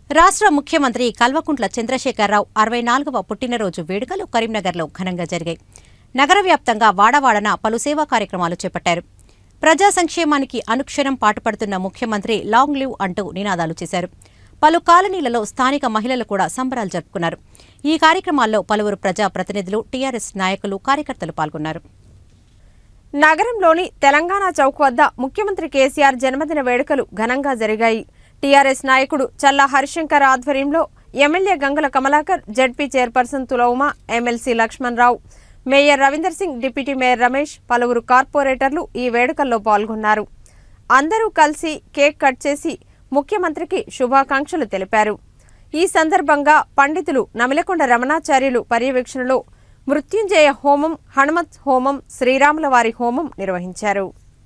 రాష్ట్ర ముఖ్యమంత్రి కల్వకుంట్ల చంద్రశేఖరరావు అరవై నాలుగవ పుట్టినరోజు వేడుకలు కరీంనగర్లో ఘనంగా జరిగాయి నగర వ్యాప్తంగా వాడవాడన పలు సేవా కార్యక్రమాలు చేపట్టారు ప్రజా సంక్షేమానికి అనుక్షణం పాటుపడుతున్న ముఖ్యమంత్రి లాంగ్ లివ్ అంటూ నినాదాలు చేశారు పలు కాలనీలలో స్థానిక మహిళలు కూడా సంబరాలు జరుపుకున్నారు ఈ కార్యక్రమాల్లో పలువురు ప్రజా ప్రతినిధులు టీఆర్ఎస్ నాయకులు కార్యకర్తలు పాల్గొన్నారు నగరంలోని తెలంగాణ చౌక్ వద్ద ముఖ్యమంత్రి కేసీఆర్ జన్మదిన వేడుకలు ఘనంగా జరిగాయి టీఆర్ఎస్ నాయకుడు చల్లా హరిశంకర్ ఆధ్వర్యంలో MLA Gangula Kamalakar ZP chairperson Tula Uma MLC Lakshman Rao mayor Ravinder Singh deputy mayor Ramesh పలువురు కార్పొరేటర్లు ఈ వేడుకల్లో పాల్గొన్నారు అందరూ కలిసి కేక్ కట్ చేసి ముఖ్యమంత్రికి శుభాకాంక్షలు తెలిపారు ఈ సందర్భంగా పండితులు నమిలకొండ రమణాచార్యులు పర్యవేక్షణలో మృత్యుంజయ హోమం హనుమత్ హోమం శ్రీరాముల వారి హోమం నిర్వహించారు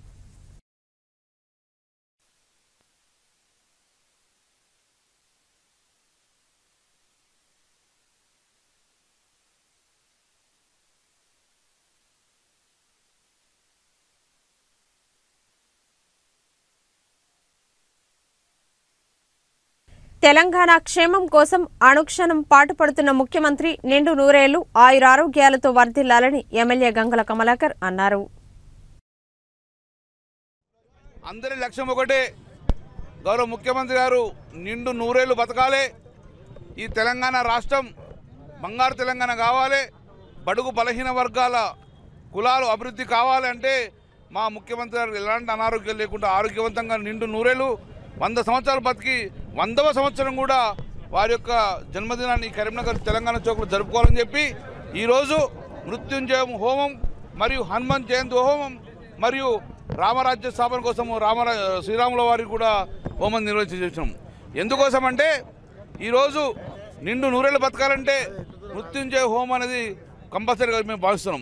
తెలంగాణ క్షేమం కోసం అనుక్షణం పాటుపడుతున్న ముఖ్యమంత్రి నిండు నూరేళ్లు ఆయురారోగ్యాలతో వర్ధిల్లాలని ఎమ్మెల్యే గంగుల కమలాకర్ అన్నారు అందరి లక్ష్యం ఒకటే గౌరవ ముఖ్యమంత్రి గారు నిండు నూరేళ్లు బతకాలి ఈ తెలంగాణ రాష్ట్రం బంగారు తెలంగాణ కావాలి బడుగు బలహీన వర్గాల కులాలు అభివృద్ధి కావాలి అంటే మా ముఖ్యమంత్రి గారు ఎలాంటి అనారోగ్యం లేకుండా ఆరోగ్యవంతంగా నిండు నూరేళ్ళు వంద సంవత్సరాలు బతికి వందవ సంవత్సరం కూడా వారి యొక్క జన్మదినాన్ని ఈ కరీంనగర్ తెలంగాణ చౌక్లో జరుపుకోవాలని చెప్పి ఈరోజు మృత్యుంజయం హోమం మరియు హనుమాన్ జయంతి హోమం మరియు రామరాజ్య స్థాపన కోసము రామరా శ్రీరాముల వారికి కూడా హోమం నిర్వహించాం ఎందుకోసం అంటే ఈరోజు నిండు నూరేళ్ళు బతకాలంటే మృత్యుంజయ హోమం అనేది కంపల్సరీగా మేము భావిస్తున్నాం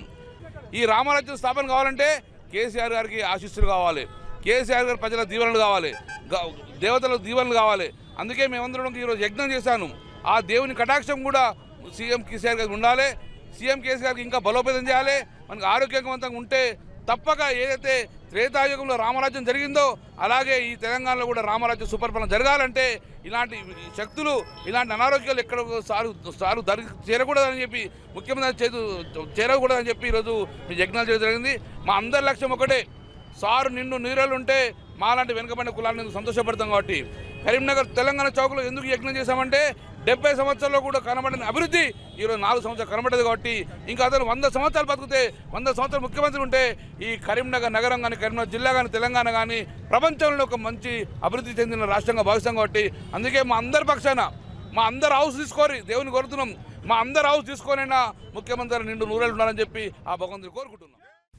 ఈ రామరాజ్యం స్థాపన కావాలంటే కేసీఆర్ గారికి ఆశీస్సులు కావాలి కేసీఆర్ గారి ప్రజల దీవెనలు కావాలి గ- దేవతల దీవెనలు కావాలి అందుకే మేమందరం ఈరోజు యజ్ఞం చేశాను ఆ దేవుని కటాక్షం కూడా సీఎం కేసీఆర్ గారికి ఉండాలి సీఎం కేసీఆర్కి ఇంకా బలోపేతం చేయాలి మనకు ఆరోగ్యవంతంగా ఉంటే తప్పక ఏదైతే త్రేతాయుగంలో రామరాజ్యం జరిగిందో అలాగే ఈ తెలంగాణలో కూడా రామరాజ్య సుపరిపాలన జరగాలంటే ఇలాంటి శక్తులు ఇలాంటి అనారోగ్యాలు ఎక్కడ సారు సారు దరి చేరకూడదని చెప్పి ముఖ్యమంత్రి చేతు చేరకూడదని చెప్పి ఈరోజు మీ యజ్ఞాలు చేయడం జరిగింది మా అందరి లక్ష్యం ఒకటే సారు నిండు నీరేళ్ళు ఉంటే మాలాంటి వెనుకబడిన కులాన్ని సంతోషపడతాం కాబట్టి కరీంనగర్ తెలంగాణ చౌక్లో ఎందుకు యజ్ఞం చేశామంటే డెబ్బై సంవత్సరాల్లో కూడా కనబడిన అభివృద్ధి ఈరోజు నాలుగు సంవత్సరాలు కనబడదు కాబట్టి ఇంకా అతను వంద సంవత్సరాలు బతికితే వంద సంవత్సరాలు ముఖ్యమంత్రి ఉంటే ఈ కరీంనగర్ నగరం కానీ కరీంనగర్ జిల్లా కానీ తెలంగాణ కానీ ప్రపంచంలో ఒక మంచి అభివృద్ధి చెందిన రాష్ట్రంగా భావిస్తాం కాబట్టి అందుకే మా అందరి పక్షాన మా అందరు హౌస్ తీసుకొని దేవుని కోరుతున్నాం మా అందరు హౌస్ తీసుకొనైనా ముఖ్యమంత్రి నిండు నూరేళ్ళు ఉండాలని చెప్పి ఆ భగవంతుని కోరుకుంటున్నాం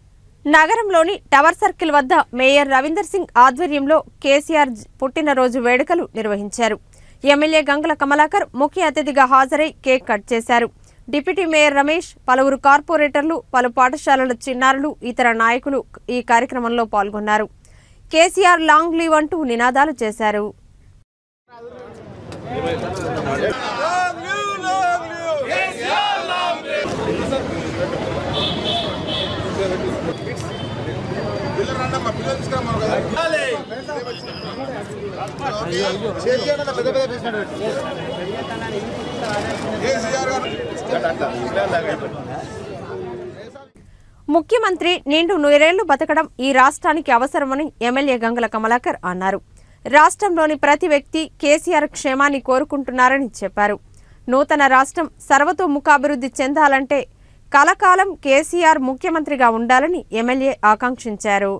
నగరంలోని టవర్ సర్కిల్ వద్ద మేయర్ రవీందర్ సింగ్ ఆధ్వర్యంలో కేసీఆర్ జ- పుట్టినరోజు వేడుకలు నిర్వహించారు ఎమ్మెల్యే గంగుల కమలాకర్ ముఖ్య అతిథిగా హాజరై కేక్ కట్ చేశారు డిప్యూటీ మేయర్ రమేష్ పలువురు కార్పొరేటర్లు పలు పాఠశాలల చిన్నారులు ఇతర నాయకులు ఈ కార్యక్రమంలో పాల్గొన్నారు కేసీఆర్ లాంగ్ లీవ్ అంటూ నినాదాలు చేశారు ముఖ్యమంత్రి నిండు నూరేళ్లు బతకడం ఈ రాష్ట్రానికి అవసరమని ఎమ్మెల్యే గంగుల కమలాకర్ అన్నారు రాష్ట్రంలోని ప్రతి వ్యక్తి కేసీఆర్ క్షేమాన్ని కోరుకుంటున్నారని చెప్పారు నూతన రాష్ట్రం సర్వతోముఖాభివృద్ధి చెందాలంటే కలకాలం కేసీఆర్ ముఖ్యమంత్రిగా ఉండాలని ఎమ్మెల్యే ఆకాంక్షించారు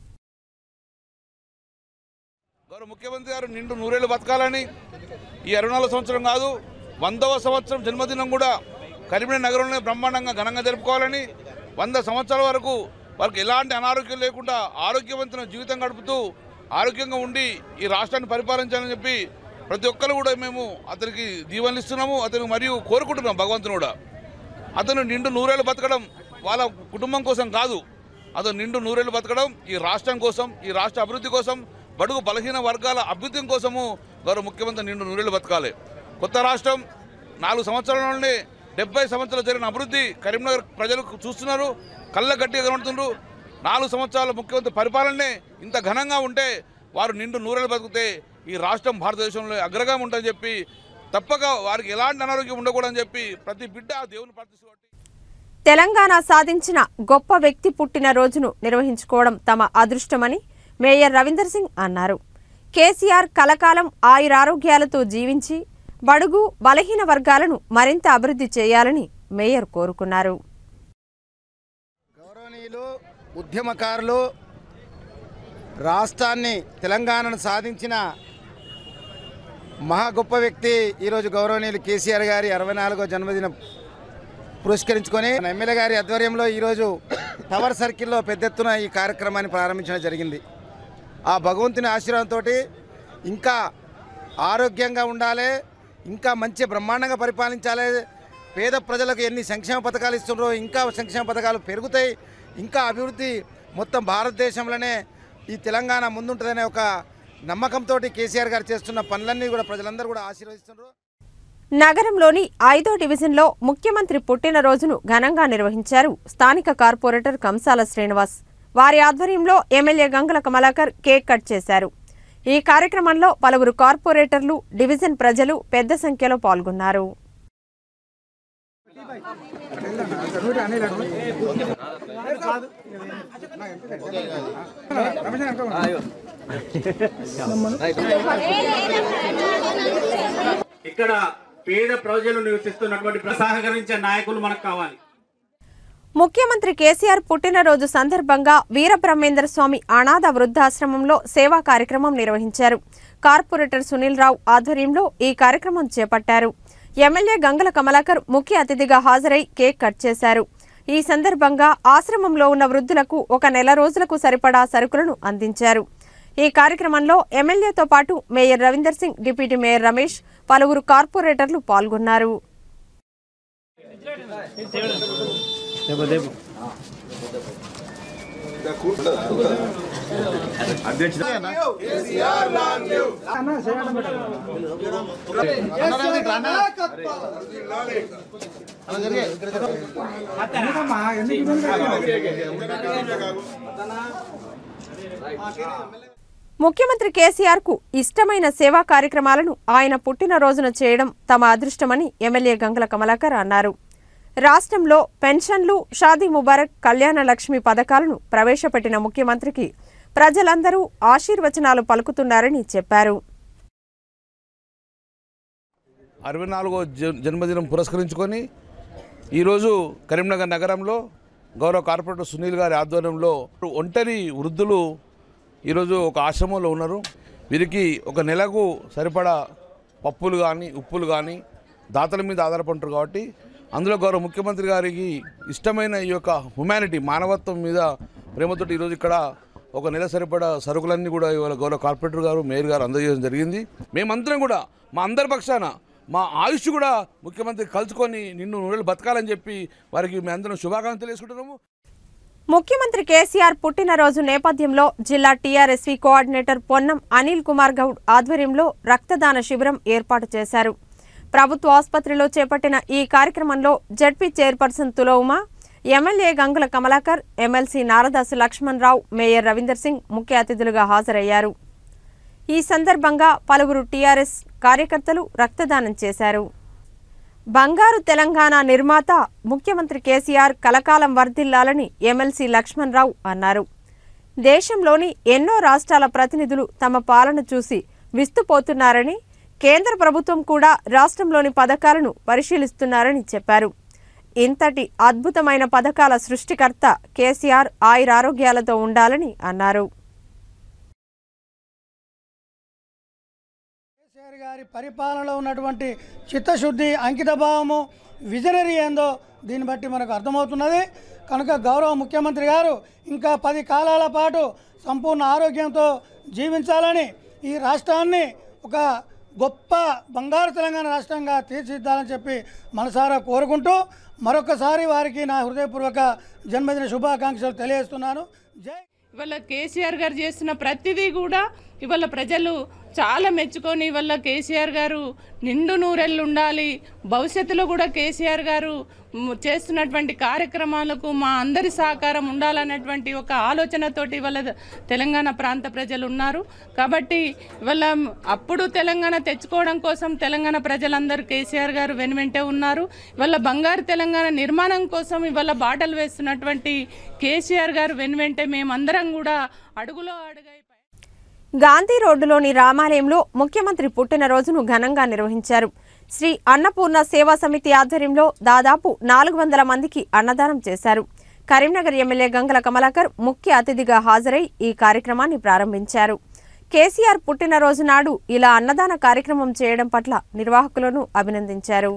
గౌరవ ముఖ్యమంత్రి గారు నిండు నూరేళ్ళు బతకాలని ఈ అరవై నాలుగు సంవత్సరం కాదు వందవ సంవత్సరం జన్మదినం కూడా కరీంనగర్ నగరంలో బ్రహ్మాండంగా ఘనంగా జరుపుకోవాలని వంద సంవత్సరాల వరకు వారికి ఎలాంటి అనారోగ్యం లేకుండా ఆరోగ్యవంతమైన జీవితం గడుపుతూ ఆరోగ్యంగా ఉండి ఈ రాష్ట్రాన్ని పరిపాలించాలని చెప్పి ప్రతి ఒక్కరు కూడా మేము అతనికి దీవెనలు ఇస్తున్నాము అతనికి మరియు కోరుకుంటున్నాం భగవంతుని కూడా అతను నిండు నూరేళ్ళు బతకడం వాళ్ళ కుటుంబం కోసం కాదు అతను నిండు నూరేళ్ళు బతకడం ఈ రాష్ట్రం కోసం ఈ రాష్ట్ర అభివృద్ధి కోసం బడుగు బలహీన వర్గాల అభ్యుదయం కోసము గౌరవ ముఖ్యమంత్రి నిండు నూరేళ్ళు బతకాలి కొత్త రాష్ట్రం నాలుగు సంవత్సరాల నుండి డెబ్బై సంవత్సరాలు జరిగిన అభివృద్ధి కరీంనగర్ ప్రజలు చూస్తున్నారు కళ్ళ గట్టిగా కనబడుతున్నారు నాలుగు సంవత్సరాల ముఖ్యమంత్రి పరిపాలనే ఇంత ఘనంగా ఉంటే వారు నిండు నూరేళ్ళు బతికితే ఈ రాష్ట్రం భారతదేశంలో అగ్రగా ఉంటుందని చెప్పి తప్పక వారికి ఎలాంటి అనారోగ్యం ఉండకూడదని చెప్పి ప్రతి బిడ్డ ఆ దేవుని ప్రార్థిస్తూ తెలంగాణ సాధించిన గొప్ప వ్యక్తి పుట్టిన రోజును నిర్వహించుకోవడం తమ అదృష్టమని మేయర్ రవీందర్ సింగ్ అన్నారు కేసీఆర్ కలకాలం ఆయురారోగ్యాలతో జీవించి బడుగు బలహీన వర్గాలను మరింత అభివృద్ధి చేయాలని మేయర్ కోరుకున్నారు గౌరవనీయులు ఉద్యమకారులు రాష్ట్రాన్ని తెలంగాణను సాధించిన మహా గొప్ప వ్యక్తి ఈరోజు గౌరవనీయులు కేసీఆర్ గారి అరవై నాలుగో జన్మదినం పురస్కరించుకొని మన ఎమ్మెల్యే గారి ఆధ్వర్యంలో ఈరోజు టవర్ సర్కిల్లో పెద్ద ఎత్తున ఈ కార్యక్రమాన్ని ప్రారంభించడం జరిగింది ఆ భగవంతుని ఆశీర్వాదంతో ఇంకా ఆరోగ్యంగా ఉండాలి ఇంకా మంచి బ్రహ్మాండంగా పరిపాలించాలి పేద ప్రజలకు ఎన్ని సంక్షేమ పథకాలు ఇస్తున్నారో ఇంకా సంక్షేమ పథకాలు పెరుగుతాయి ఇంకా అభివృద్ధి మొత్తం భారతదేశంలోనే ఈ తెలంగాణ ముందుంటుందనే ఒక నమ్మకంతో కేసీఆర్ గారు చేస్తున్న పనులన్నీ కూడా ప్రజలందరూ కూడా ఆశీర్వదిస్తున్నారు నగరంలోని ఐదో డివిజన్లో ముఖ్యమంత్రి పుట్టినరోజును ఘనంగా నిర్వహించారు స్థానిక కార్పొరేటర్ కంసాల శ్రీనివాస్ వారి ఆధ్వర్యంలో MLA Gangula Kamalakar cake cut చేశారు ఈ కార్యక్రమంలో పలువురు కార్పొరేటర్లు డివిజన్ ప్రజలు పెద్ద సంఖ్యలో పాల్గొన్నారు ఇక్కడ పేద ప్రజలు నివసిస్తున్నటువంటి సహకరించే నాయకులు మనకు కావాలి ముఖ్యమంత్రి కేసీఆర్ పుట్టినరోజు సందర్భంగా వీరబ్రహ్మేంద్ర స్వామి అనాథ వృద్ధాశ్రమంలో సేవా కార్యక్రమం నిర్వహించారు కార్పొరేటర్ సునీల్ రావు ఆధ్వర్యంలో ఈ కార్యక్రమం చేపట్టారు ఎమ్మెల్యే గంగల కమలాకర్ ముఖ్య అతిథిగా హాజరై కేక్ కట్ చేశారు ఈ సందర్భంగా ఆశ్రమంలో ఉన్న వృద్ధులకు ఒక నెల రోజులకు సరిపడా సరుకులను అందించారు ఈ కార్యక్రమంలో ఎమ్మెల్యేతో పాటు mayor Ravinder Singh deputy mayor Ramesh పలువురు కార్పొరేటర్లు పాల్గొన్నారు ముఖ్యమంత్రి కేసీఆర్ కు ఇష్టమైన సేవా కార్యక్రమాలను ఆయన పుట్టినరోజున చేయడం తమ అదృష్టమని ఎమ్మెల్యే గంగుల కమలాకర్ అన్నారు రాష్ట్రంలో పెన్షన్లు షాదీ ముబారక్ కళ్యాణ లక్ష్మి పథకాలను ప్రవేశపెట్టిన ముఖ్యమంత్రికి ప్రజలందరూ ఆశీర్వచనాలు పలుకుతున్నారని చెప్పారు అరవై నాలుగో జ- జన్మదినం పురస్కరించుకొని ఈరోజు కరీంనగర్ నగరంలో గౌరవ కార్పొరేటర్ సునీల్ గారి ఆధ్వర్యంలో ఒంటరి వృద్ధులు ఈరోజు ఒక ఆశ్రమంలో ఉన్నారు వీరికి ఒక నెలకు సరిపడా పప్పులు కానీ ఉప్పులు కానీ దాతల మీద ఆధారపడుతారు కాబట్టి అందులో గౌరవ ముఖ్యమంత్రి గారికి ఇష్టమైన ఈ యొక్క హ్యుమానిటీ మానవత్వం మీద ప్రేమతోటి ఈరోజు ఇక్కడ ఒక నెల సరిపడా సరుకులన్నీ కూడా ఇవాళ గౌరవ కార్పొరేటర్ గారు మేయర్ గారు అందజేయడం జరిగింది మేమందరం కూడా మా అందరి పక్షాన మా ఆయుష్ కూడా ముఖ్యమంత్రి కలుసుకొని నిన్ను నూనెలు బతకాలని చెప్పి వారికి మేము అందరం శుభాకాంక్షలు తెలియజేసుకుంటున్నాము ముఖ్యమంత్రి కేసీఆర్ పుట్టినరోజు నేపథ్యంలో జిల్లా టీఆర్ఎస్వి కోఆర్డినేటర్ పొన్నం అనిల్ కుమార్ గౌడ్ ఆధ్వర్యంలో రక్తదాన శిబిరం ఏర్పాటు చేశారు ప్రభుత్వ ఆసుపత్రిలో చేపట్టిన ఈ కార్యక్రమంలో ZP chairperson Tula Uma MLA Gangula Kamalakar MLC Naradasu Lakshman Rao mayor Ravinder Singh ముఖ్య అతిథులుగా హాజరయ్యారు ఈ సందర్భంగా పలువురు టీఆర్ఎస్ కార్యకర్తలు రక్తదానం చేశారు బంగారు తెలంగాణ నిర్మాత ముఖ్యమంత్రి కేసీఆర్ కలకాలం వర్ధిల్లాలని ఎమ్మెల్సీ లక్ష్మణ్ రావు అన్నారు దేశంలోని ఎన్నో రాష్ట్రాల ప్రతినిధులు తమ పాలన చూసి విస్తుపోతున్నారని కేంద్ర ప్రభుత్వం కూడా రాష్ట్రంలోని పథకాలను పరిశీలిస్తున్నారని చెప్పారు ఇంతటి అద్భుతమైన పథకాల సృష్టికర్త కేసీఆర్ ఆయురారోగ్యాలతో ఉండాలని అన్నారు కేసీఆర్ గారి పరిపాలనలో ఉన్నటువంటి చిత్తశుద్ధి అంకితభావము విజనరీ ఏందో దీన్ని బట్టి మనకు అర్థమవుతున్నది కనుక గౌరవ ముఖ్యమంత్రి గారు ఇంకా పది కాలాల పాటు సంపూర్ణ ఆరోగ్యంతో జీవించాలని ఈ రాష్ట్రాన్ని ఒక గొప్ప బంగారు తెలంగాణ రాష్ట్రంగా తీర్చిదిద్దాలని చెప్పి మనసారా కోరుకుంటూ మరొకసారి వారికి నా హృదయపూర్వక జన్మదిన శుభాకాంక్షలు తెలియజేస్తున్నాను జై ఇవాళ కేసీఆర్ గారు చేస్తున్న ప్రతిదీ కూడా ఇవాళ ప్రజలు చాలా మెచ్చుకొని వల్ల కేసీఆర్ గారు నిండు నూరెళ్ళు ఉండాలి భవిష్యత్తులో కూడా కేసీఆర్ గారు మ్, చేస్తున్నటువంటి కార్యక్రమాలకు మా అందరి సహకారం ఉండాలన్నటువంటి ఒక ఆలోచనతోటి వాళ్ళ తెలంగాణ ప్రాంత ప్రజలు ఉన్నారు కాబట్టి ఇవాళ అప్పుడు తెలంగాణ తెచ్చుకోవడం కోసం తెలంగాణ ప్రజలందరూ కేసీఆర్ గారు వెనువెంటే ఉన్నారు ఇవాళ బంగారు తెలంగాణ నిర్మాణం కోసం ఇవాళ బాటలు వేస్తున్నటువంటి కేసీఆర్ గారు వెనువెంటే మేమందరం కూడా అడుగులో అడుగై గాంధీ రోడ్డులోని రామాలయంలో ముఖ్యమంత్రి పుట్టినరోజును ఘనంగా నిర్వహించారు శ్రీ అన్నపూర్ణ సేవా సమితి ఆధ్వర్యంలో దాదాపు నాలుగు వందల మందికి అన్నదానం చేశారు కరీంనగర్ ఎమ్మెల్యే గంగల కమలాకర్ ముఖ్య అతిథిగా హాజరై ఈ కార్యక్రమాన్ని ప్రారంభించారు కేసీఆర్ పుట్టినరోజు నాడు ఇలా అన్నదాన కార్యక్రమం చేయడం పట్ల నిర్వాహకులను అభినందించారు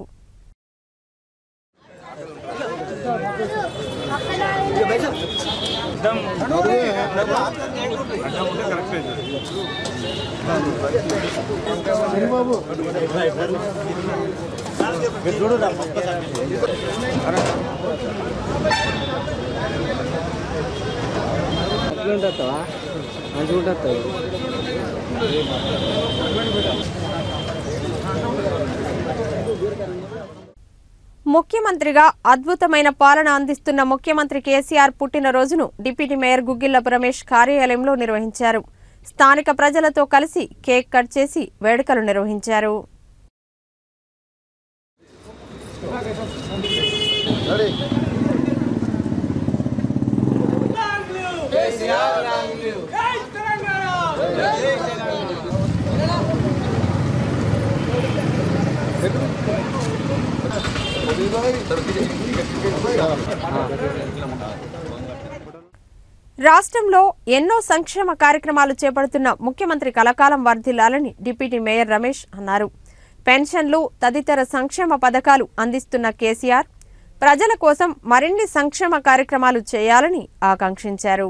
ముఖ్యమంత్రిగా అద్భుతమైన పాలన అందిస్తున్న ముఖ్యమంత్రి కేసీఆర్ పుట్టినరోజును డిప్యూటీ మేయర్ గుగ్గిల్లపు రమేష్ కార్యాలయంలో నిర్వహించారు స్థానిక ప్రజలతో కలిసి కేక్ కట్ చేసి వేడుకలు నిర్వహించారు రాష్ట్రంలో ఎన్నో సంక్షేమ కార్యక్రమాలు చేపడుతున్న ముఖ్యమంత్రి కలకాలం వర్ధిల్లాలని డిప్యూటీ మేయర్ రమేష్ అన్నారు పెన్షన్లు తదితర సంక్షేమ పథకాలు అందిస్తున్న కేసీఆర్ ప్రజల కోసం మరిన్ని సంక్షేమ కార్యక్రమాలు చేయాలని ఆకాంక్షించారు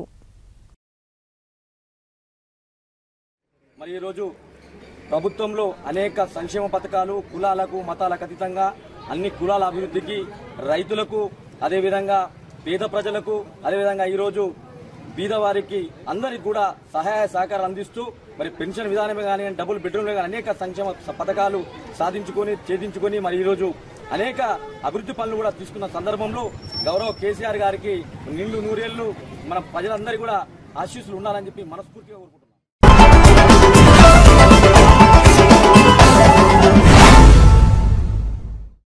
మరి ఈరోజు ప్రభుత్వంలో అనేక సంక్షేమ పథకాలు కులాలకు మతాలకు అతీతంగా అన్ని కులాల అభివృద్ధికి రైతులకు అదేవిధంగా పేద ప్రజలకు అదేవిధంగా ఈరోజు బీదవారికి అందరికి కూడా సహాయ సహకారం అందిస్తూ మరి పెన్షన్ విధానమే కానీ డబుల్ బెడ్రూమ్లు కానీ అనేక సంక్షేమ స- పథకాలు సాధించుకొని ఛేదించుకొని మరి ఈరోజు అనేక అభివృద్ధి పనులు కూడా తీసుకున్న సందర్భంలో గౌరవ కేసీఆర్ గారికి నిండు నూరేళ్లు మన ప్రజలందరికీ కూడా ఆశీస్సులు ఉండాలని చెప్పి మనస్ఫూర్తిగా కోరుకుంటున్నాను